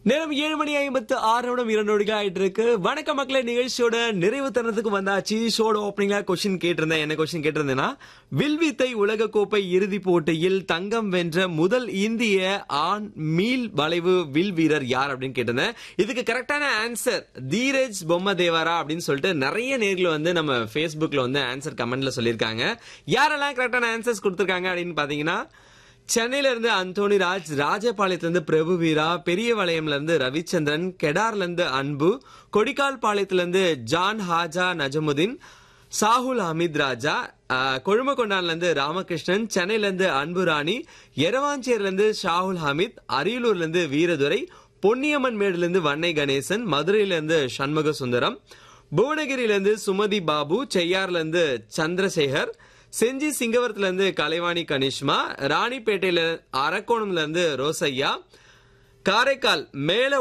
நேரம் ஏழு மணி ஐம்பத்து ஆறு நிமிடம் இரண்டு நொடிகள் ஆயிட்டு இருக்கு வணக்க மக்களே நிகழ்ச்சியோட நிறைவு தருணத்துக்கு வந்தாச்சு ஷோட ஓப்பனிங்கா கொஸ்டின் கேட்டிருந்தேன் என்ன கொஸ்டின் கேட்டிருந்தேன்னா வில்வித்தை உலக கோப்பை இறுதிப் போட்டியில் தங்கம் வென்ற முதல் இந்திய ஆண் மீள் வளைவு வில் வீரர் யார் அப்படின்னு கேட்டிருந்தேன் இதுக்கு கரெக்டான ஆன்சர் தீரஜ் பொம்மதேவரா அப்படின்னு சொல்லிட்டு நிறைய நேர்கள் வந்து நம்ம Facebookல வந்து ஆன்சர் கமெண்ட்ல சொல்லியிருக்காங்க யாரெல்லாம் கரெக்டான ஆன்சர்ஸ் கொடுத்திருக்காங்க அப்படின்னு பாத்தீங்கன்னா சென்னையில இருந்து அந்தோனி ராஜ் ராஜபாளையத்துல இருந்து பிரபு வீரா பெரிய வளையம்ல இருந்து ரவிச்சந்திரன் கெடார்ல இருந்து அன்பு கொடிக்கால் பாளையத்துல இருந்து ஜான் ஹாஜா நஜமுதீன் சாகுல் ஹமீத் ராஜா ஆஹ், கொழுமக்கொண்டான்ல இருந்து ராமகிருஷ்ணன் சென்னையில இருந்து அன்பு ராணி எரவாஞ்சேரில இருந்து ஷாகுல் ஹமீத் அரியலூர்ல இருந்து வீரதுரை பொன்னியம்மன் மேடுல இருந்து வன்னை கணேசன் மதுரையில இருந்து சண்முக சுந்தரம் புவனகிரியில இருந்து சுமதி பாபு செய்யார்ல இருந்து சந்திரசேகர் செஞ்சி சிங்கவரத்துல இருந்து கலைவாணி கனிஷ்மா ராணிப்பேட்டையில அரக்கோணம்ல இருந்து ரோசையா காரைக்கால் மேல